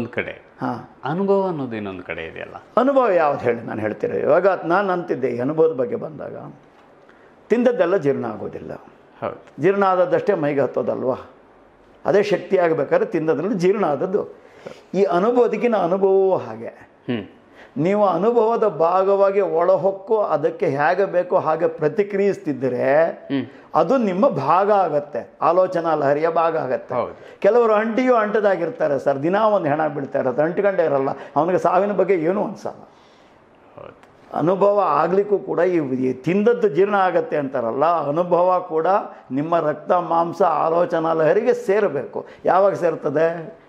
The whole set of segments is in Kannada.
ಒಂದು ಕಡೆ ಹಾಂ ಅನುಭವ ಅನ್ನೋದು ಇನ್ನೊಂದು ಕಡೆ ಇದೆಯಲ್ಲ ಅನುಭವ ಯಾವ್ದು ಹೇಳಿ ನಾನು ಹೇಳ್ತೀರ ಇವಾಗ ನಾನು ಅಂತಿದ್ದೆ ಈ ಅನುಭವದ ಬಗ್ಗೆ ಬಂದಾಗ ತಿಂದದ್ದೆಲ್ಲ ಜೀರ್ಣ ಆಗೋದಿಲ್ಲ ಹೌದು ಜೀರ್ಣ ಆದದ್ದಷ್ಟೇ ಮೈಗೆ ಹತ್ತೋದಲ್ವಾ ಅದೇ ಶಕ್ತಿ ಆಗಬೇಕಾದ್ರೆ ತಿಂದದ್ರಲ್ಲಿ ಜೀರ್ಣ ಆದದ್ದು ಈ ಅನುಭವದಕ್ಕಿನ ಅನುಭವವೂ ಹಾಗೆ ಹ್ಮ್ ನೀವು ಅನುಭವದ ಭಾಗವಾಗಿ ಒಳಹೊಕ್ಕು ಅದಕ್ಕೆ ಹೇಗೆ ಬೇಕೋ ಹಾಗೆ ಪ್ರತಿಕ್ರಿಯಿಸ್ತಿದ್ದರೆ ಅದು ನಿಮ್ಮ ಭಾಗ ಆಗತ್ತೆ ಆಲೋಚನಾ ಲಹರಿಯ ಭಾಗ ಆಗತ್ತೆ ಹೌದು. ಕೆಲವರು ಅಂಟಿಯೂ ಅಂಟದಾಗಿರ್ತಾರೆ ಸರ್ ದಿನ ಒಂದು ಹೆಣ ಬೀಳ್ತಾ ಇರುತ್ತೆ ಅಂಟ್ಕೊಂಡೇ ಇರಲ್ಲ ಅವನಿಗೆ ಸಾವಿನ ಬಗ್ಗೆ ಏನೂ ಅನ್ಸಲ್ಲ ಹೌದು ಅನುಭವ ಆಗಲಿಕ್ಕೂ ಕೂಡ ಈ ಈ ತಿಂದದ್ದು ಜೀರ್ಣ ಆಗತ್ತೆ ಅಂತಾರಲ್ಲ ಅನುಭವ ಕೂಡ ನಿಮ್ಮ ರಕ್ತ ಮಾಂಸ ಆಲೋಚನಾ ಲಹರಿಗೆ ಸೇರಬೇಕು ಯಾವಾಗ ಸೇರ್ತದೆ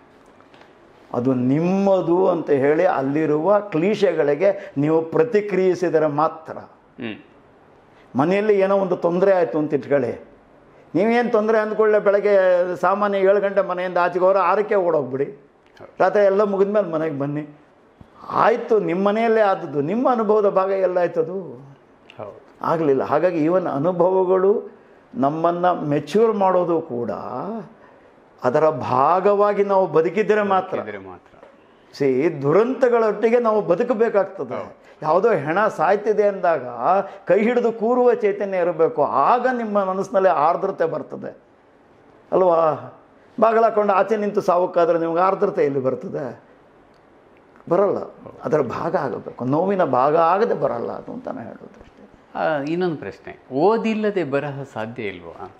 ಅದು ನಿಮ್ಮದು ಅಂತ ಹೇಳಿ ಅಲ್ಲಿರುವ ಕ್ಲೀಶೆಗಳಿಗೆ ನೀವು ಪ್ರತಿಕ್ರಿಯಿಸಿದರೆ ಮಾತ್ರ ಹ್ಮ್ ಮನೆಯಲ್ಲಿ ಏನೋ ಒಂದು ತೊಂದರೆ ಆಯಿತು ಅಂತ ಇಟ್ಕೊಳ್ಳಿ ನೀವೇನು ತೊಂದರೆ ಅಂದ್ಕೊಳ್ಳೆ ಬೆಳಗ್ಗೆ ಸಾಮಾನ್ಯ ಏಳು ಗಂಟೆ ಮನೆಯಿಂದ ಆಚೆಗೆ ಹೋದ್ರೆ ಆರಕ್ಕೆ ಓಡೋಗ್ಬಿಡಿ ರಾತ್ರಿ ಎಲ್ಲ ಮುಗಿದ್ಮೇಲೆ ಮನೆಗೆ ಬನ್ನಿ ಆಯಿತು ನಿಮ್ಮ ಮನೆಯಲ್ಲೇ ಆದದ್ದು ನಿಮ್ಮ ಅನುಭವದ ಭಾಗ ಎಲ್ಲ ಆಯ್ತದು ಹೌದು ಆಗಲಿಲ್ಲ ಹಾಗಾಗಿ ಈವನ್ ಅನುಭವಗಳು ನಮ್ಮನ್ನು ಮೆಚ್ಯೂರ್ ಮಾಡೋದು ಕೂಡ ಅದರ ಭಾಗವಾಗಿ ನಾವು ಬದುಕಿದ್ದರೆ ಮಾತ್ರ ಇದ್ರೆ ಮಾತ್ರ ಸಿ ದುರಂತಗಳೊಟ್ಟಿಗೆ ನಾವು ಬದುಕಬೇಕಾಗ್ತದೆ ಯಾವುದೋ ಹೆಣ ಸಾಯ್ತಿದೆ ಅಂದಾಗ ಕೈ ಹಿಡಿದು ಕೂರುವ ಚೈತನ್ಯ ಇರಬೇಕು ಆಗ ನಿಮ್ಮ ಮನಸ್ಸಿನಲ್ಲಿ ಆರ್ದ್ರತೆ ಬರ್ತದೆ ಅಲ್ವಾ ಬಾಗಿಲು ಹಾಕೊಂಡು ಆಚೆ ನಿಂತು ಸಾವಕ್ಕಾದ್ರೆ ನಿಮ್ಗೆ ಆರ್ದ್ರತೆ ಎಲ್ಲಿ ಬರ್ತದೆ ಬರಲ್ಲ ಅದರ ಭಾಗ ಆಗಬೇಕು ನೋವಿನ ಭಾಗ ಆಗದೆ ಬರಲ್ಲ ಅದು ಅಂತ ನಾನು ಹೇಳೋದು ಅಷ್ಟೇ ಆ, ಇನ್ನೊಂದು ಪ್ರಶ್ನೆ ಓದಿಲ್ಲದೆ ಬರಹ ಸಾಧ್ಯ ಇಲ್ವಾ ಅಂತ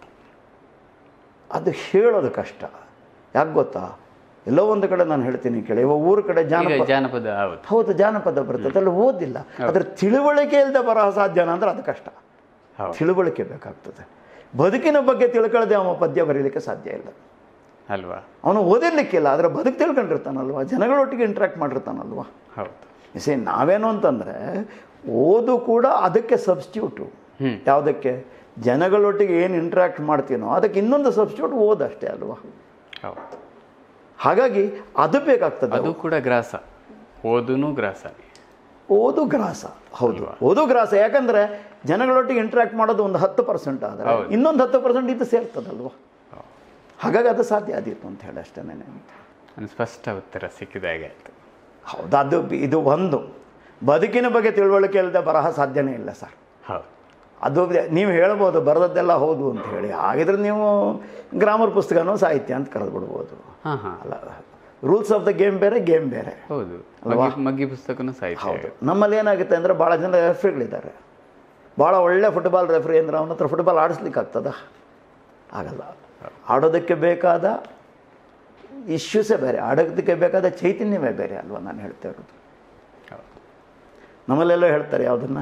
ಅದು ಹೇಳೋದು ಕಷ್ಟ ಯಾಕೆ ಗೊತ್ತಾ ಎಲ್ಲೋ ಒಂದು ಕಡೆ ನಾನು ಹೇಳ್ತೀನಿ ಕೇಳಿ ಇವಾಗ ಊರ ಕಡೆ ಈಗ ಜಾನಪದ ಜಾನಪದ ಹೌದು ಹೌದು ಜಾನಪದ ಬರ್ತದೆ ಅಲ್ಲಿ ಓದಿಲ್ಲ ಅದ್ರ ತಿಳುವಳಿಕೆ ಇಲ್ಲದೆ ಬರಹ ಸಾಧ್ಯನ ಅಂದ್ರೆ ಅದು ಕಷ್ಟ ಹೌದು ತಿಳುವಳಿಕೆ ಬೇಕಾಗ್ತದೆ ಬದುಕಿನ ಬಗ್ಗೆ ತಿಳ್ಕೊಳ್ಳದೆ ಅವನ ಪದ್ಯ ಬರೀಲಿಕ್ಕೆ ಸಾಧ್ಯ ಇಲ್ಲ ಅಲ್ವಾ ಅವನು ಓದಿರ್ಲಿಕ್ಕಿಲ್ಲ ಆದರೆ ಬದುಕು ತಿಳ್ಕೊಂಡಿರ್ತಾನಲ್ವ ಜನಗಳೊಟ್ಟಿಗೆ ಇಂಟ್ರಾಕ್ಟ್ ಮಾಡಿರ್ತಾನಲ್ವ ಹೌದು ಸೇ ನಾವೇನು ಅಂತಂದರೆ ಓದು ಕೂಡ ಅದಕ್ಕೆ ಸಬ್ಸ್ಟ್ಯೂಟು ಹ್ಮ್. ಯಾವುದಕ್ಕೆ ಜನಗಳೊಟ್ಟಿಗೆ ಏನು ಇಂಟ್ರಾಕ್ಟ್ ಮಾಡ್ತೀನೋ ಅದಕ್ಕೆ ಇನ್ನೊಂದು ಸಬ್ಸ್ಟ್ಯೂಟ್ ಓದಷ್ಟೇ ಅಲ್ವಾ ಹೌದು ಹಾಗಾಗಿ ಅದು ಬೇಕಾಗ್ತದೆ ಅದು ಕೂಡ ಗ್ರಾಸ ಓದುನು ಗ್ರಾಸ ಓದು ಗ್ರಾಸ ಹೌದು ಓದು ಗ್ರಾಸ ಯಾಕಂದ್ರೆ ಜನಗಳೊಟ್ಟಿಗೆ ಇಂಟ್ರಾಕ್ಟ್ ಮಾಡೋದು ಒಂದು ಹತ್ತು ಪರ್ಸೆಂಟ್ ಆದರೆ ಹೌದು. ಇನ್ನೊಂದು ಹತ್ತು ಪರ್ಸೆಂಟ್ ಇದು ಸೇರ್ತದಲ್ವ ಹಾಗಾಗಿ ಅದು ಸಾಧ್ಯ ಆದೀತು ಅಂತ ಹೇಳಿ ಅಷ್ಟೇ ಒಂದು ಸ್ಪಷ್ಟ ಉತ್ತರ ಸಿಕ್ಕಿದಾಗೆ ಆಯ್ತು ಹೌದು ಅದು ಇದು ಒಂದು ಬದುಕಿನ ಬಗ್ಗೆ ತಿಳುವಳಿಕೆ ಇಲ್ಲದೆ ಬರಹ ಸಾಧ್ಯನೇ ಇಲ್ಲ ಸರ್ ಹೌದು ಅದು ನೀವು ಹೇಳ್ಬೋದು ಬರೆದದ್ದೆಲ್ಲ ಹೌದು ಅಂತ ಹೇಳಿ ಹಾಗಿದ್ರೆ ನೀವು ಗ್ರಾಮರ್ ಪುಸ್ತಕನೂ ಸಾಹಿತ್ಯ ಅಂತ ಕರೆದು ಬಿಡ್ಬೋದು ಹಾ ಹಾ ಅಲ್ಲ ರೂಲ್ಸ್ ಆಫ್ ದ ಗೇಮ್ ಬೇರೆ ಗೇಮ್ ಬೇರೆ ಹೌದು ಮಗ್ಗಿ- ಮಗ್ಗಿ ಪುಸ್ತಕನೂ ಸಾಹಿತ್ಯ ಹೌದು ನಮ್ಮಲ್ಲಿ ಏನಾಗುತ್ತೆ ಅಂದರೆ ಭಾಳ ಜನ ರೆಫ್ರಿಗಳಿದ್ದಾರೆ ಭಾಳ ಒಳ್ಳೆ ಫುಟ್ಬಾಲ್ ರೆಫ್ರಿ ಅಂದರೆ ಅವನ ಹತ್ರ ಫುಟ್ಬಾಲ್ ಆಡಿಸ್ಲಿಕ್ಕೆ ಆಗ್ತದ ಆಗಲ್ಲ ಆಡೋದಕ್ಕೆ ಬೇಕಾದ ಇಶ್ಯೂಸೇ ಬೇರೆ ಆಡೋದಕ್ಕೆ ಬೇಕಾದ ಚೈತನ್ಯವೇ ಬೇರೆ ಅಲ್ವಾ ನಾನು ಹೇಳ್ತಾ ಇರೋದು ಹೌದು ನಮ್ಮಲ್ಲೆಲ್ಲ ಹೇಳ್ತಾರೆ ಯಾವುದನ್ನ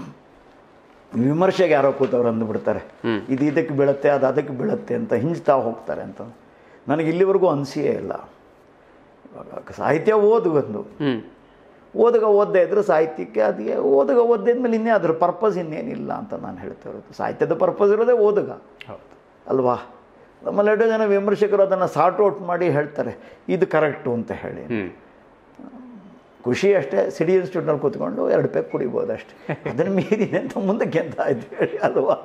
ವಿಮರ್ಶೆಗೆ ಯಾರೋ ಕೂತವ್ರು ಅಂದುಬಿಡ್ತಾರೆ ಹ್ಮ್. ಇದು ಇದಕ್ಕೆ ಬೀಳುತ್ತೆ ಅದು ಅದಕ್ಕೆ ಬೀಳುತ್ತೆ ಅಂತ ಹಿಂಜ್ತಾ ಹೋಗ್ತಾರೆ ಅಂತ ನನಗೆ ಇಲ್ಲಿವರೆಗೂ ಅನಿಸಿಯೇ ಇಲ್ಲ ಇವಾಗ ಸಾಹಿತ್ಯ ಓದು ಒಂದು ಹ್ಮ್ ಓದುಗ ಓದದೇ ಇದ್ರೆ ಸಾಹಿತ್ಯಕ್ಕೆ ಅದೇ ಓದುಗ ಓದಿದ್ಮೇಲೆ ಇನ್ನೇ ಅದ್ರ ಪರ್ಪಸ್ ಇನ್ನೇನಿಲ್ಲ ಅಂತ ನಾನು ಹೇಳ್ತಾ ಇರೋದು ಸಾಹಿತ್ಯದ ಪರ್ಪಸ್ ಇರೋದೇ ಓದುಗ ಹೌದು ಅಲ್ವಾ ನಮ್ಮಲ್ಲಿ ಎರಡು ಜನ ವಿಮರ್ಶಕರು ಅದನ್ನು ಸಾರ್ಟ್ ಔಟ್ ಮಾಡಿ ಹೇಳ್ತಾರೆ ಇದು ಕರೆಕ್ಟು ಅಂತ ಹೇಳಿ ಹ್ಮ್ ಖುಷಿ ಅಷ್ಟೇ ಸಿಡಿ ಇನ್ಸ್ಟಿಟ್ಯೂಟ್ನಲ್ಲಿ ಕೂತ್ಕೊಂಡು ಎರಡು ಪೆಕ್ ಕುಡಿಬೋದು ಅಷ್ಟೇ ಅದನ್ನು ಮೀರಿ ಅಂತ ಮುಂದಕ್ಕೆ ಅಂತ ಆಯ್ತು ಹೇಳಿ ಅಲ್ವಾ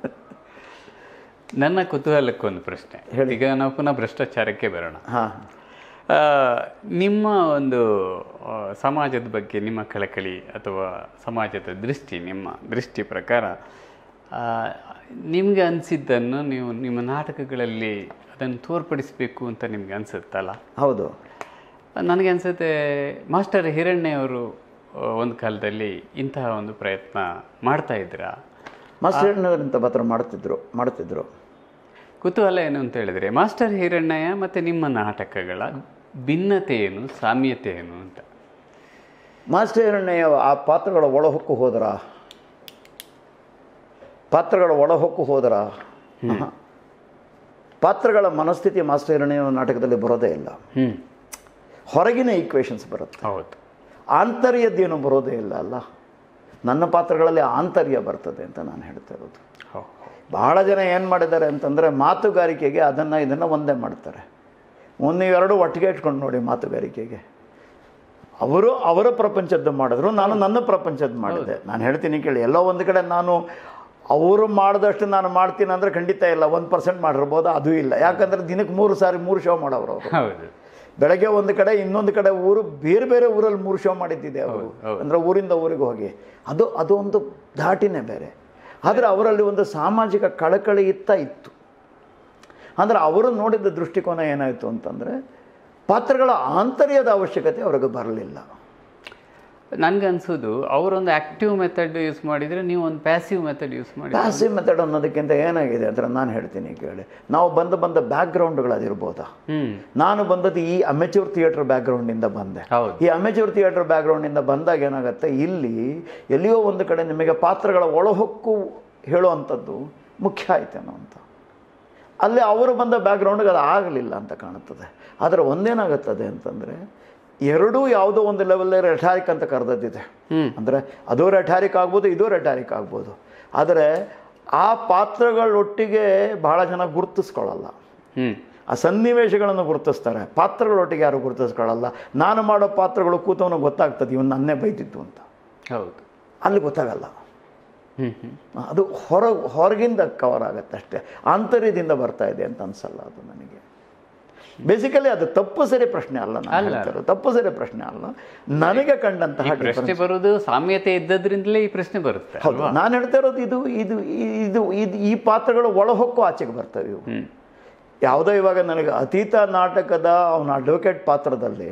ನನ್ನ ಕುತೂಹಲಕ್ಕೊಂದು ಪ್ರಶ್ನೆ ಈಗ ನಾವು ಪುನಃ ಭ್ರಷ್ಟಾಚಾರಕ್ಕೆ ಬರೋಣ ಹಾಂ ಆ, ನಿಮ್ಮ ಒಂದು ಆ, ಸಮಾಜದ ಬಗ್ಗೆ ನಿಮ್ಮ ಕಳಕಳಿ ಅಥವಾ ಸಮಾಜದ ದೃಷ್ಟಿ ನಿಮ್ಮ ದೃಷ್ಟಿ ಪ್ರಕಾರ ಆ, ನಿಮಗೆ ಅನಿಸಿದ್ದನ್ನು ನೀವು ನಿಮ್ಮ ನಾಟಕಗಳಲ್ಲಿ ಅದನ್ನು ತೋರ್ಪಡಿಸಬೇಕು ಅಂತ ನಿಮಗೆ ಅನಿಸುತ್ತಲ್ಲ ಹೌದು ನನಗೆ ಅನಿಸುತ್ತೆ ಮಾಸ್ಟರ್ ಹಿರಣ್ಯ ಅವರು ಒಂದು ಕಾಲದಲ್ಲಿ ಇಂತಹ ಒಂದು ಪ್ರಯತ್ನ ಮಾಡ್ತಾ ಇದ್ದೀರಾ ಮಾಸ್ಟರ್ ಇಂಥ ಮಾತ್ರ ಮಾಡ್ತಿದ್ರು ಮಾಡ್ತಿದ್ರು ಕುತೂಹಲ ಏನು ಅಂತ ಹೇಳಿದ್ರೆ ಮಾಸ್ಟರ್ ಹಿರಣ್ಣಯ್ಯ ಮತ್ತು ನಿಮ್ಮ ನಾಟಕಗಳ ಭಿನ್ನತೆ ಏನು ಸಾಮ್ಯತೆ ಏನು ಅಂತ ಮಾಸ್ಟರ್ ಹಿರಣ್ಣಯ್ಯ ಆ ಪಾತ್ರಗಳ ಒಳಹೊಕ್ಕು ಹೋದ್ರ ಪಾತ್ರಗಳ ಒಳಹೊಕ್ಕು ಹೋದ್ರ ಆಹಾ. ಪಾತ್ರಗಳ ಮನಸ್ಥಿತಿ ಮಾಸ್ಟರ್ ಹಿರಣ್ಣಯ್ಯ ನಾಟಕದಲ್ಲಿ ಬರೋದೇ ಇಲ್ಲ ಹ್ಞೂ ಹೊರಗಿನ ಈಕ್ವೇಷನ್ಸ್ ಬರುತ್ತೆ ಹೌದು ಆಂತರ್ಯದ್ದೇನು ಬರೋದೇ ಇಲ್ಲ ಅಲ್ಲ ನನ್ನ ಪಾತ್ರಗಳಲ್ಲಿ ಆಂತರ್ಯ ಬರ್ತದೆ ಅಂತ ನಾನು ಹೇಳ್ತಾ ಇರೋದು ಹೌದು ಬಹಳ ಜನ ಏನು ಮಾಡಿದ್ದಾರೆ ಅಂತಂದರೆ ಮಾತುಗಾರಿಕೆಗೆ ಅದನ್ನು ಇದನ್ನು ಒಂದೇ ಮಾಡ್ತಾರೆ ಒಂದು ಎರಡು ಒಟ್ಟಿಗೆ ಇಟ್ಕೊಂಡು ನೋಡಿ ಮಾತುಗಾರಿಕೆಗೆ ಅವರು ಅವರ ಪ್ರಪಂಚದ್ದು ಮಾಡಿದ್ರು ನಾನು ನನ್ನ ಪ್ರಪಂಚದ್ದು ಮಾಡಿದೆ ನಾನು ಹೇಳ್ತೀನಿ ಕೇಳಿ ಎಲ್ಲೋ ಒಂದು ಕಡೆ ನಾನು ಅವರು ಮಾಡಿದಷ್ಟು ನಾನು ಮಾಡ್ತೀನಿ ಅಂದರೆ ಖಂಡಿತ ಇಲ್ಲ ಒಂದು ಪರ್ಸೆಂಟ್ ಮಾಡಿರ್ಬೋದು ಅದು ಇಲ್ಲ ಯಾಕಂದರೆ ದಿನಕ್ಕೆ ಮೂರು ಸಾರಿ ಮೂರು ಶೋ ಮಾಡೋರು ಅವರು ಹೌದು ಬೆಳಗ್ಗೆ ಒಂದು ಕಡೆ ಇನ್ನೊಂದು ಕಡೆ ಊರು ಬೇರೆ ಬೇರೆ ಊರಲ್ಲಿ ಮೂರು ಶೋ ಮಾಡಿದ್ದಿದೆ ಅವರು ಹೌದು. ಅಂದರೆ ಊರಿಂದ ಊರಿಗೆ ಹೋಗಿ ಅದು ಅದು ಒಂದು ಧಾಟಿನೇ ಬೇರೆ ಆದರೆ ಅವರಲ್ಲಿ ಒಂದು ಸಾಮಾಜಿಕ ಕಳಕಳಿ ಇತ್ತ ಇತ್ತು ಅಂದರೆ ಅವರು ನೋಡಿದ ದೃಷ್ಟಿಕೋನ ಏನಾಯಿತು ಅಂತಂದರೆ ಪಾತ್ರಗಳ ಆಂತರ್ಯದ ಅವಶ್ಯಕತೆ ಅವ್ರಿಗೆ ಬರಲಿಲ್ಲ ನನ್ಗನ್ಸೋದು ಅವರೊಂದು ಆಕ್ಟಿವ್ ಮೆಥಡ್ ಯೂಸ್ ಮಾಡಿದ್ರೆ ನೀವು ಒಂದು ಪ್ಯಾಸಿವ್ ಮೆಥಡ್ ಯೂಸ್ ಮಾಡಿ ಪ್ಯಾಸಿವ್ ಮೆಥಡ್ ಅನ್ನೋದಕ್ಕಿಂತ ಏನಾಗಿದೆ ಅಂತ ನಾನು ಹೇಳ್ತೀನಿ ಕೇಳಿ ನಾವು ಬಂದ ಬಂದ ಬ್ಯಾಕ್ಗ್ರೌಂಡ್ಗಳು ಅದಿರ್ಬೋದಾ ಹ್ಮ್ ನಾನು ಬಂದದ್ದು ಈ ಅಮೆಚೂರ್ ಥಿಯೇಟರ್ ಬ್ಯಾಕ್ಗ್ರೌಂಡಿಂದ ಬಂದೆ ಹೌದು ಈ ಅಮೆಚೂರ್ ಥಿಯೇಟರ್ ಬ್ಯಾಕ್ಗ್ರೌಂಡಿಂದ ಬಂದಾಗ ಏನಾಗುತ್ತೆ ಇಲ್ಲಿ ಎಲ್ಲಿಯೋ ಒಂದು ಕಡೆ ನಿಮಗೆ ಪಾತ್ರಗಳ ಒಳಹೊಕ್ಕು ಹೇಳುವಂಥದ್ದು ಮುಖ್ಯ ಆಯ್ತೇನೋ ಅಂತ ಅಲ್ಲಿ ಅವರು ಬಂದ ಬ್ಯಾಕ್ಗ್ರೌಂಡ್ಗೆ ಅದು ಆಗಲಿಲ್ಲ ಅಂತ ಕಾಣುತ್ತದೆ ಆದರೆ ಒಂದೇನಾಗುತ್ತದೆ ಅಂತಂದರೆ ಎರಡೂ ಯಾವುದೋ ಒಂದು ಲೆವೆಲ್ ರೆಟಾರಿಕ್ ಅಂತ ಕರೆದದ್ದಿದೆ ಹ್ಮ್ ಅಂದರೆ ಅದು ರೆಟಾರಿಕ್ ಆಗ್ಬೋದು ಇದು ರೆಟಾರಿಕ್ ಆಗ್ಬೋದು ಆದರೆ ಆ ಪಾತ್ರಗಳೊಟ್ಟಿಗೆ ಬಹಳ ಜನ ಗುರುತಿಸ್ಕೊಳ್ಳಲ್ಲ ಹ್ಮ್ ಆ ಸನ್ನಿವೇಶಗಳನ್ನು ಗುರುತಿಸ್ತಾರೆ ಪಾತ್ರಗಳೊಟ್ಟಿಗೆ ಯಾರು ಗುರುತಿಸ್ಕೊಳ್ಳಲ್ಲ ನಾನು ಮಾಡೋ ಪಾತ್ರಗಳು ಕೂತವನು ಗೊತ್ತಾಗ್ತದೆ ಇವನು ನನ್ನೇ ಬೈತಿತ್ತು ಅಂತ ಹೌದು ಅಲ್ಲಿ ಗೊತ್ತಾಗಲ್ಲ ಹ್ಮ್ ಹ್ಮ್ ಅದು ಹೊರ ಹೊರಗಿಂದ ಕವರ್ ಆಗುತ್ತೆ ಅಷ್ಟೇ ಆಂತರ್ಯದಿಂದ ಬರ್ತಾ ಇದೆ ಅಂತ ಅನ್ಸಲ್ಲ ಅದು ನನಗೆ ಬೇಸಿಕಲಿ ಅದು ತಪ್ಪು ಸರಿ ಪ್ರಶ್ನೆ ಅಲ್ಲ ನಾನು ಅಲ್ಲ. ಹೇಳ್ತಾ ಇರೋದು. ತಪ್ಪು ಸರಿ ಪ್ರಶ್ನೆ ಅಲ್ಲ ನನಗೆ ಕಂಡಂತಹ ಈ ಪ್ರಶ್ನೆ ಬರುವುದು ಸಾಮ್ಯತೆ ಇದ್ದದ್ರಿಂದಲೇ ಈ ಪ್ರಶ್ನೆ ಬರುತ್ತೆ ಹೌದು ನಾನು ಹೇಳ್ತಾ ಇರೋದು ಇದು ಇದು ಇದು ಇದು ಈ ಪಾತ್ರಗಳು ಒಳಹೊಕ್ಕು ಆಚೆಗೆ ಬರ್ತವೆ ಇವು ಹ್ಮ್ ಯಾವುದೋ ಇವಾಗ ನನಗೆ ಅತೀತ ನಾಟಕದ ಅವನ ಅಡ್ವೊಕೇಟ್ ಪಾತ್ರದಲ್ಲಿ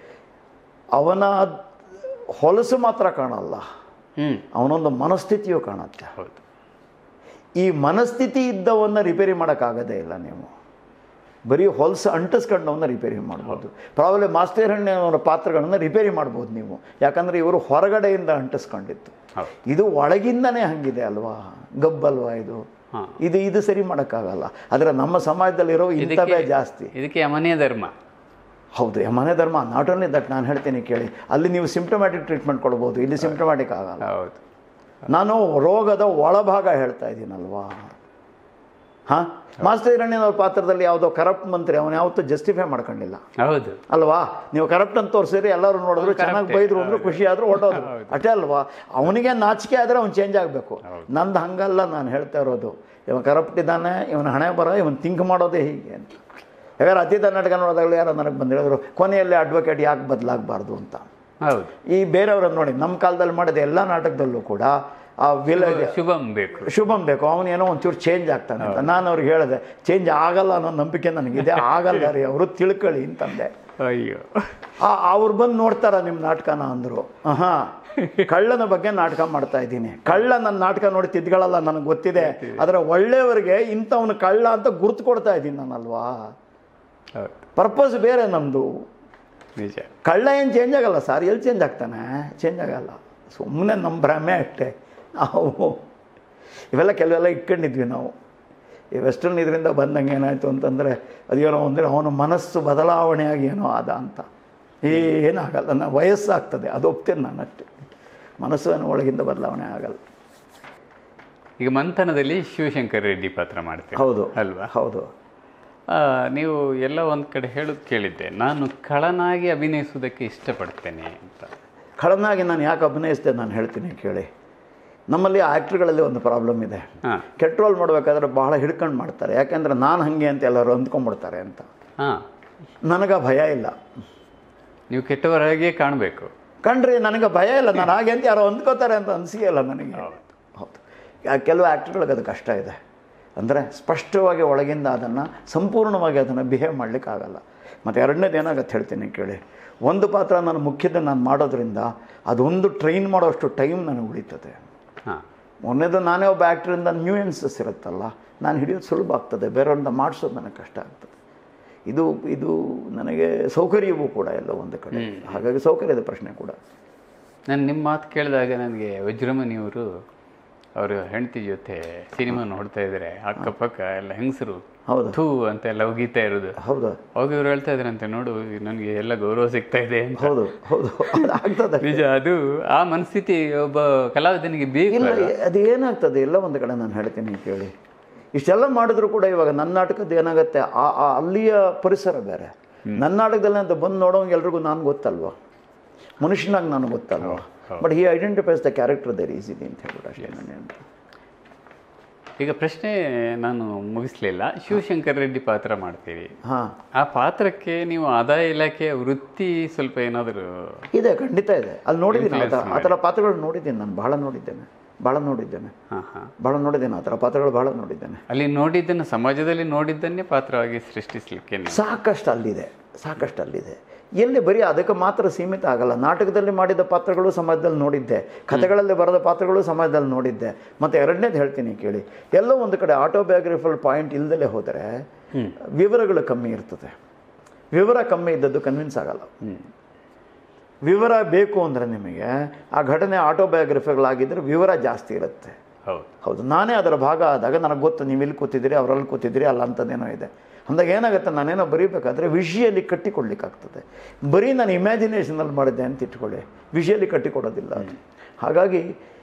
ಅವನ ಹೊಲಸು ಮಾತ್ರ ಕಾಣಲ್ಲ ಹ್ಮ್ ಅವನೊಂದು ಮನಸ್ಥಿತಿಯು ಕಾಣುತ್ತೆ ಹೌದು ಈ ಮನಸ್ಥಿತಿ ಇದ್ದವನ್ನ ರಿಪೇರಿ ಮಾಡೋಕ್ಕಾಗೋದೇ ಇಲ್ಲ ನೀವು ಬರೀ ಹೊಲಸು ಅಂಟಿಸ್ಕೊಂಡವನ್ನ ರಿಪೇರಿ ಮಾಡ್ಬೋದು ಪ್ರಾಬಲಿ ಮಾಸ್ಟರ್ ಹಣ್ಣಿನವರ ಪಾತ್ರಗಳನ್ನು ರಿಪೇರಿ ಮಾಡ್ಬೋದು ನೀವು ಯಾಕಂದರೆ ಇವರು ಹೊರಗಡೆಯಿಂದ ಅಂಟಿಸ್ಕೊಂಡಿತ್ತು ಹೌದು ಇದು ಒಳಗಿಂದನೇ ಹಂಗಿದೆ ಅಲ್ವಾ ಗಬ್ಬಲ್ವಾ ಇದು ಹಾ ಇದು ಇದು ಸರಿ ಮಾಡೋಕ್ಕಾಗಲ್ಲ ಆದರೆ ನಮ್ಮ ಸಮಾಜದಲ್ಲಿರೋ ಇಂಥವೇ ಜಾಸ್ತಿ ಇದಕ್ಕೆ ಯಮನೀಯ ಧರ್ಮ ಹೌದು ಮನೆ ಧರ್ಮ ನಾಟ್ ಓನ್ಲಿ ದಟ್ ನಾನು ಹೇಳ್ತೀನಿ ಕೇಳಿ ಅಲ್ಲಿ ನೀವು ಸಿಂಪ್ಟಮ್ಯಾಟಿಕ್ ಟ್ರೀಟ್ಮೆಂಟ್ ಕೊಡ್ಬೋದು ಇಲ್ಲಿ ಸಿಂಪ್ಟಮ್ಯಾಟಿಕ್ ಆಗಲ್ಲ ಹೌದು ನಾನು ರೋಗದ ಒಳಭಾಗ ಹೇಳ್ತಾ ಇದ್ದೀನಲ್ವಾ ಹಾಂ ಮಾಸ್ಟರ್ ಹಿರಣ್ಯನವ್ರ ಪಾತ್ರದಲ್ಲಿ ಯಾವುದೋ ಕರಪ್ಟ್ ಮಂತ್ರಿ ಅವನು ಯಾವತ್ತೂ ಜಸ್ಟಿಫೈ ಮಾಡ್ಕೊಂಡಿಲ್ಲ ಹೌದು ಅಲ್ವಾ ನೀವು ಕರಪ್ಟ್ ಅಂತ ತೋರಿಸಿದ್ರೆ ಎಲ್ಲರೂ ನೋಡಿದ್ರು ಚೆನ್ನಾಗಿ ಬೈದ್ರು ಅಂದ್ರು ಖುಷಿ ಆದ್ರು ಹೊಟ್ಟೋದು ಅಷ್ಟೇ ಅಲ್ವಾ ಅವನಿಗೆ ನಾಚಿಕೆ ಆದರೆ ಅವ್ನು ಚೇಂಜ್ ಆಗಬೇಕು ನಂದು ಹಂಗಲ್ಲ ನಾನು ಹೇಳ್ತಾ ಇರೋದು ಇವ ಕರಪ್ಟ್ ಇದ್ದಾನೆ ಇವನ ಹಣೆ ಬರ ಇವನು ಥಿಂಕ್ ಮಾಡೋದೇ ಹೀಗೆ ಅಂತ ಯಾಕಂದ್ರೆ ಅತೀತ ನಾಟಕ ನೋಡಿದಾಗಲೂ ಯಾರೋ ನನಗೆ ಬಂದು ಹೇಳಿದ್ರು ಕೊನೆಯಲ್ಲಿ ಅಡ್ವೊಕೇಟ್ ಯಾಕೆ ಬದಲಾಗಬಾರ್ದು ಅಂತ ಹೌದು ಈ ಬೇರೆಯವ್ರನ್ನ ನೋಡಿ ನಮ್ಮ ಕಾಲದಲ್ಲಿ ಮಾಡಿದ ಎಲ್ಲ ನಾಟಕದಲ್ಲೂ ಕೂಡ ಆ ವಿಲ ಶುಭಂ ಬೇಕು ಶುಭಂ ಬೇಕು ಅವನು ಏನೋ ಒಂಚೂರು ಚೇಂಜ್ ಆಗ್ತಾನೆ ಅಂತ ನಾನು ಅವ್ರಿಗೆ ಹೇಳಿದೆ ಚೇಂಜ್ ಆಗಲ್ಲ ಅನ್ನೋ ನಂಬಿಕೆ ನನಗಿದೆ ಆಗಲ್ಲ ರೀ ಅವರು ತಿಳ್ಕೊಳ್ಳಿ ಅಂತಂದೆ ಅಯ್ಯೋ ಆ ಅವ್ರು ಬಂದು ನೋಡ್ತಾರ ನಿಮ್ಮ ನಾಟಕನ ಅಂದರು ಹಾಂ ಕಳ್ಳನ ಬಗ್ಗೆ ನಾಟಕ ಮಾಡ್ತಾ ಇದ್ದೀನಿ ಕಳ್ಳ ನನ್ನ ನಾಟಕ ನೋಡಿ ತಿದ್ಗಳಲ್ಲ ನನಗೆ ಗೊತ್ತಿದೆ ಆದರೆ ಒಳ್ಳೆಯವರಿಗೆ ಇಂಥವನು ಕಳ್ಳ ಅಂತ ಗುರ್ತು ಕೊಡ್ತಾ ಇದ್ದೀನಿ ನಾನಲ್ವಾ ಹೌದು ಪರ್ಪಸ್ ಬೇರೆ ನಮ್ಮದು ನಿಜ ಕಳ್ಳ ಏನು ಚೇಂಜ್ ಆಗಲ್ಲ ಸರ್ ಎಲ್ಲಿ ಚೇಂಜ್ ಆಗ್ತಾನೆ ಚೇಂಜ್ ಆಗಲ್ಲ ಸುಮ್ಮನೆ ನಮ್ಮ ಭ್ರಮೆ ಅಷ್ಟೇ ನಾವು ಇವೆಲ್ಲ ಕೆಲವೆಲ್ಲ ಇಟ್ಕೊಂಡಿದ್ವಿ ನಾವು ಈ ವೆಸ್ಟರ್ನ್ ಇದರಿಂದ ಬಂದಂಗೆ ಏನಾಯಿತು ಅಂತಂದರೆ ಅದೇನೋ ಅಂದರೆ ಅವನ ಮನಸ್ಸು ಬದಲಾವಣೆಯಾಗಿ ಏನೋ ಆದ ಅಂತ ಏನಾಗಲ್ಲ ನಾ ವಯಸ್ಸಾಗ್ತದೆ ಅದು ಒಪ್ತೇನೆ ನಾನು ಅಷ್ಟೇ ಮನಸ್ಸು ಏನೋ ಒಳಗಿಂದ ಬದಲಾವಣೆ ಆಗಲ್ಲ ಈಗ ಮಂಥನದಲ್ಲಿ ಶಿವಶಂಕರ್ ರೆಡ್ಡಿ ಪಾತ್ರ ಮಾಡ್ತೀವಿ ಹೌದು ಅಲ್ವಾ ಹೌದು ಆ, ನೀವು ಎಲ್ಲ ಒಂದು ಕಡೆ ಹೇಳೋದು ಕೇಳಿದ್ದೆ ನಾನು ಕಳನಾಗಿ ಅಭಿನಯಿಸುವುದಕ್ಕೆ ಇಷ್ಟಪಡ್ತೇನೆ ಅಂತ ಖಳನಾಗಿ ನಾನು ಯಾಕೆ ಅಭಿನಯಿಸಿದೆ ನಾನು ಹೇಳ್ತೀನಿ ಕೇಳಿ ನಮ್ಮಲ್ಲಿ ಆ್ಯಕ್ಟ್ರ್ಗಳಲ್ಲಿ ಒಂದು ಪ್ರಾಬ್ಲಮ್ ಇದೆ ಹಾಂ ಕೆಟ್ಟ ರೋಲ್ ಮಾಡಬೇಕಾದ್ರೆ ಬಹಳ ಹಿಡ್ಕೊಂಡು ಮಾಡ್ತಾರೆ ಯಾಕೆಂದ್ರೆ ನಾನು ಹಾಗೆ ಅಂತ ಎಲ್ಲರೂ ಅಂದ್ಕೊಂಡ್ಬಿಡ್ತಾರೆ ಅಂತ ಹಾಂ ನನಗೆ ಭಯ ಇಲ್ಲ ನೀವು ಕೆಟ್ಟವರಾಗಿಯೇ ಕಾಣಬೇಕು ಕಂಡ್ರಿ ನನಗೆ ಭಯ ಇಲ್ಲ ನಾನು ಹಾಗೆ ಅಂತ ಯಾರೋ ಅಂದ್ಕೋತಾರೆ ಅಂತ ಅನಿಸಿಲ್ಲ ನನಗೆ ಹೌದು ಯಾ- ಕೆಲವು ಆ್ಯಕ್ಟ್ರ್ಗಳಿಗೆ ಅದು ಕಷ್ಟ ಇದೆ ಅಂದರೆ ಸ್ಪಷ್ಟವಾಗಿ ಒಳಗಿಂದ ಅದನ್ನು ಸಂಪೂರ್ಣವಾಗಿ ಅದನ್ನು ಬಿಹೇವ್ ಮಾಡಲಿಕ್ಕಾಗಲ್ಲ ಮತ್ತು ಎರಡನೇದು ಏನಾಗತ್ತೆ ಹೇಳ್ತೀನಿ ಕೇಳಿ ಒಂದು ಪಾತ್ರ ನಾನು ಮುಖ್ಯದ ನಾನು ಮಾಡೋದ್ರಿಂದ ಅದೊಂದು ಟ್ರೈನ್ ಮಾಡೋಷ್ಟು ಟೈಮ್ ನನಗೆ ಉಳಿತದೆ ಹಾಂ ಮೊನ್ನೆದು ನಾನೇ ಒಬ್ಬ ಆ್ಯಕ್ಟ್ರಿಂದ ನ್ಯೂಯೆನ್ಸಸ್ ಇರುತ್ತಲ್ಲ ನಾನು ಹಿಡಿಯೋದು ಸುಲಭ ಆಗ್ತದೆ ಬೇರೆಯವ್ರನ್ನ ಮಾಡಿಸೋದು ನನಗೆ ಕಷ್ಟ ಆಗ್ತದೆ ಇದು ಇದು ನನಗೆ ಸೌಕರ್ಯವೂ ಕೂಡ ಎಲ್ಲ ಒಂದು ಕಡೆ ಹಾಗಾಗಿ ಸೌಕರ್ಯದ ಪ್ರಶ್ನೆ ಕೂಡ ನಾನು ನಿಮ್ಮ ಮಾತು ಕೇಳಿದಾಗ ನನಗೆ ವಜ್ರಮಣಿಯವರು ಅವರು ಹೆಂಡತಿ ಜೊತೆ ಸಿನಿಮಾ ನೋಡ್ತಾ ಇದ್ದಾರೆ ಅಕ್ಕಪಕ್ಕ ಎಲ್ಲ ಹೆಂಗಸರು ಹೌದು ಥೂ ಅಂತ ಎಲ್ಲ ಉಗೀತಾ ಇರೋದು ಹೌದು ಅವಾಗ ಇವ್ರು ಹೇಳ್ತಾ ಇದ್ರಂತೆ ನೋಡು ನನಗೆ ಎಲ್ಲ ಗೌರವ ಸಿಗ್ತಾ ಇದೆ ಅಂತ ಹೌದು ಹೌದು ಅದು ಆಗ್ತದೆ ನಿಜ ಅದು ಆ ಮನಸ್ಥಿತಿ ಒಬ್ಬ ಕಲಾವಿದನಿಗೆ ಬೇಕು ಇಲ್ಲ ಅದು ಏನಾಗ್ತದೆ ಎಲ್ಲ ಒಂದು ಕಡೆ ನಾನು ಹೇಳ್ತೀನಿ ಕೇಳಿ ಇಷ್ಟೆಲ್ಲ ಮಾಡಿದ್ರು ಕೂಡ ಇವಾಗ ನನ್ನ ನಾಟಕದ ಏನಾಗುತ್ತೆ ಆ ಆ ಅಲ್ಲಿಯ ಪರಿಸರ ಬೇರೆ ನನ್ನ ನಾಟಕದಲ್ಲಿ ಅಂತ ಬಂದು ನೋಡೋಂಗೆ ಎಲ್ರಿಗೂ ನಾನು ಗೊತ್ತಲ್ವ ಮನುಷ್ಯನಾಗಿ ನಾನು ಗೊತ್ತಲ್ವ ಬಟ್ ಈ ಐಡೆಂಟಿಫೈಸ್ ದ ಕ್ಯಾರೆಕ್ಟರ್ ದರ್ ಈಸಿದೆ ಅಂತ ಹೇಳ್ಬಿಟ್ಟು ಅಷ್ಟೇ ನಾನು ಈಗ ಪ್ರಶ್ನೆ ನಾನು ಮುಗಿಸ್ಲಿಲ್ಲ ಶಿವಶಂಕರ್ ರೆಡ್ಡಿ ಪಾತ್ರ ಮಾಡ್ತೀರಿ ಹಾಂ ಆ ಪಾತ್ರಕ್ಕೆ ನೀವು ಆದಾಯ ಇಲಾಖೆಯ ವೃತ್ತಿ ಸ್ವಲ್ಪ ಏನಾದರೂ ಇದೆ ಖಂಡಿತ ಇದೆ ಅಲ್ಲಿ ನೋಡಿದ್ದೀನಿ ಆ ಥರ- ಆ ಥರ ಪಾತ್ರಗಳು ನೋಡಿದ್ದೀನಿ ನಾನು ಭಾಳ ನೋಡಿದ್ದೇನೆ ಭಾಳ ನೋಡಿದ್ದೇನೆ ಹಾಂ ಹಾಂ ಭಾಳ ನೋಡಿದ್ದೇನೆ ಆ ಥರ ಪಾತ್ರಗಳು ಭಾಳ ನೋಡಿದ್ದೇನೆ ಅಲ್ಲಿ ನೋಡಿದ್ದನ್ನು ಸಮಾಜದಲ್ಲಿ ನೋಡಿದ್ದನ್ನೇ ಪಾತ್ರವಾಗಿ ಸೃಷ್ಟಿಸ್ಲಿಕ್ಕೆ ನೀವು ಸಾಕಷ್ಟು ಅಲ್ಲಿದೆ ಸಾಕಷ್ಟು ಅಲ್ಲಿದೆ ಎಲ್ಲಿ ಬರೀ ಅದಕ್ಕೆ ಮಾತ್ರ ಸೀಮಿತ ಆಗಲ್ಲ ನಾಟಕದಲ್ಲಿ ಮಾಡಿದ ಪಾತ್ರಗಳು ಸಮಾಜದಲ್ಲಿ ನೋಡಿದ್ದೆ ಕಥೆಗಳಲ್ಲಿ ಬರೆದ ಪಾತ್ರಗಳು ಸಮಾಜದಲ್ಲಿ ನೋಡಿದ್ದೆ ಮತ್ತು ಎರಡನೇದು ಹೇಳ್ತೀನಿ ಕೇಳಿ ಎಲ್ಲೋ ಒಂದು ಕಡೆ ಆಟೋಬಯೋಗ್ರಫಿಕಲ್ ಪಾಯಿಂಟ್ ಇಲ್ದಲೇ ಹೋದರೆ ವಿವರಗಳು ಕಮ್ಮಿ ಇರ್ತದೆ ವಿವರ ಕಮ್ಮಿ ಇದ್ದದ್ದು ಕನ್ವಿನ್ಸ್ ಆಗಲ್ಲ ವಿವರ ಬೇಕು ಅಂದರೆ ನಿಮಗೆ ಆ ಘಟನೆ ಆಟೋಬಯೋಗ್ರಫಿಗಳಾಗಿದ್ದರೆ ವಿವರ ಜಾಸ್ತಿ ಇರುತ್ತೆ ಹೌದು ಹೌದು ನಾನೇ ಅದರ ಭಾಗ ಆದಾಗ ನನಗೆ ಗೊತ್ತು ನೀವು ಇಲ್ಲಿ ಕೂತಿದ್ದೀರಿ ಅವರಲ್ಲಿ ಕೂತಿದ್ದೀರಿ ಅಲ್ಲ ಅಂಥದ್ದೇನೋ ಇದೆ ಅಂದಾಗ ಏನಾಗುತ್ತೆ ನಾನೇನೋ ಬರೀಬೇಕಾದ್ರೆ ವಿಷಯಲ್ಲಿ ಕಟ್ಟಿಕೊಡ್ಲಿಕ್ಕಾಗ್ತದೆ ಬರೀ ನಾನು ಇಮ್ಯಾಜಿನೇಷನಲ್ಲಿ ಮಾಡಿದ್ದೆ ಅಂತ ಇಟ್ಕೊಳ್ಳಿ ವಿಷಯಲ್ಲಿ ಕಟ್ಟಿಕೊಡೋದಿಲ್ಲ ಅದು ಹಾಗಾಗಿ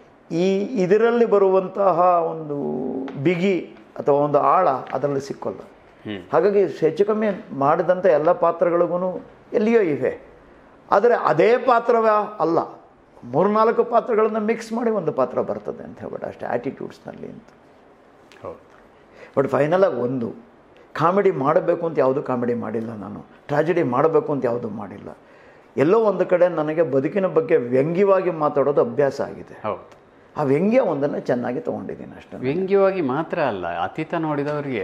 ಈ ಇದರಲ್ಲಿ ಬರುವಂತಹ ಒಂದು ಬಿಗಿ ಅಥವಾ ಒಂದು ಆಳ ಅದರಲ್ಲಿ ಸಿಕ್ಕೋಲ್ಲ ಹ್ಮ್. ಹಾಗಾಗಿ ಹೆಚ್ಚು ಕಮ್ಮಿ ಮಾಡಿದಂಥ ಎಲ್ಲ ಪಾತ್ರಗಳಿಗೂ ಎಲ್ಲಿಯೋ ಇವೆ ಆದರೆ ಅದೇ ಪಾತ್ರವೇ ಅಲ್ಲ ಮೂರ್ನಾಲ್ಕು ಪಾತ್ರಗಳನ್ನು ಮಿಕ್ಸ್ ಮಾಡಿ ಒಂದು ಪಾತ್ರ ಬರ್ತದೆ ಅಂತ ಹೇಳ್ಬಿಟ್ಟು ಅಷ್ಟೇ ಆ್ಯಟಿಟ್ಯೂಡ್ಸ್ನಲ್ಲಿ ಅಂತ ಹೌದು ಬಟ್ ಫೈನಲಾಗಿ ಒಂದು ಕಾಮಿಡಿ ಮಾಡಬೇಕು ಅಂತ ಯಾವುದೂ ಕಾಮಿಡಿ ಮಾಡಿಲ್ಲ ನಾನು ಟ್ರಾಜಿಡಿ ಮಾಡಬೇಕು ಅಂತ ಯಾವುದೂ ಮಾಡಿಲ್ಲ ಎಲ್ಲೋ ಒಂದು ಕಡೆ ನನಗೆ ಬದುಕಿನ ಬಗ್ಗೆ ವ್ಯಂಗ್ಯವಾಗಿ ಮಾತಾಡೋದು ಅಭ್ಯಾಸ ಆಗಿದೆ ಹೌದು ಆ ವ್ಯಂಗ್ಯ ಒಂದನ್ನು ಚೆನ್ನಾಗಿ ತೊಗೊಂಡಿದ್ದೀನಿ ಅಷ್ಟೇ ವ್ಯಂಗ್ಯವಾಗಿ ಮಾತ್ರ ಅಲ್ಲ ಅತೀತ ನೋಡಿದವರಿಗೆ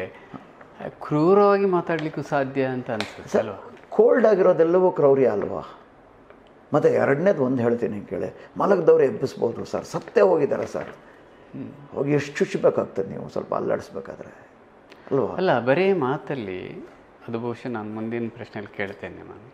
ಕ್ರೂರವಾಗಿ ಮಾತಾಡ್ಲಿಕ್ಕೂ ಸಾಧ್ಯ ಅಂತ ಅನ್ಸುತ್ತೆ ಅಲ್ವಾ ಕೋಲ್ಡ್ ಆಗಿರೋದೆಲ್ಲವೂ ಕ್ರೌರ್ಯ ಅಲ್ವಾ ಮತ್ತು ಎರಡನೇದು ಒಂದು ಹೇಳ್ತೀನಿ ಕೇಳಿ ಮಲಗದವ್ರು ಎಬ್ಬಿಸ್ಬೋದು ಸರ್ ಸತ್ತೇ ಹೋಗಿದ್ದಾರೆ ಸರ್ ಹೋಗಿ ಎಷ್ಟು ಚುಚ್ಚಬೇಕಾಗ್ತದೆ ನೀವು ಸ್ವಲ್ಪ ಅಲ್ಲಾಡಿಸ್ಬೇಕಾದ್ರೆ ಅಲ್ವಾ ಅಲ್ಲ ಬರೀ ಮಾತಲ್ಲಿ ಅದು ಬಹುಶಃ ನಾನು ಮುಂದಿನ ಪ್ರಶ್ನೆಯಲ್ಲಿ ಕೇಳ್ತೇನೆ ನಾನು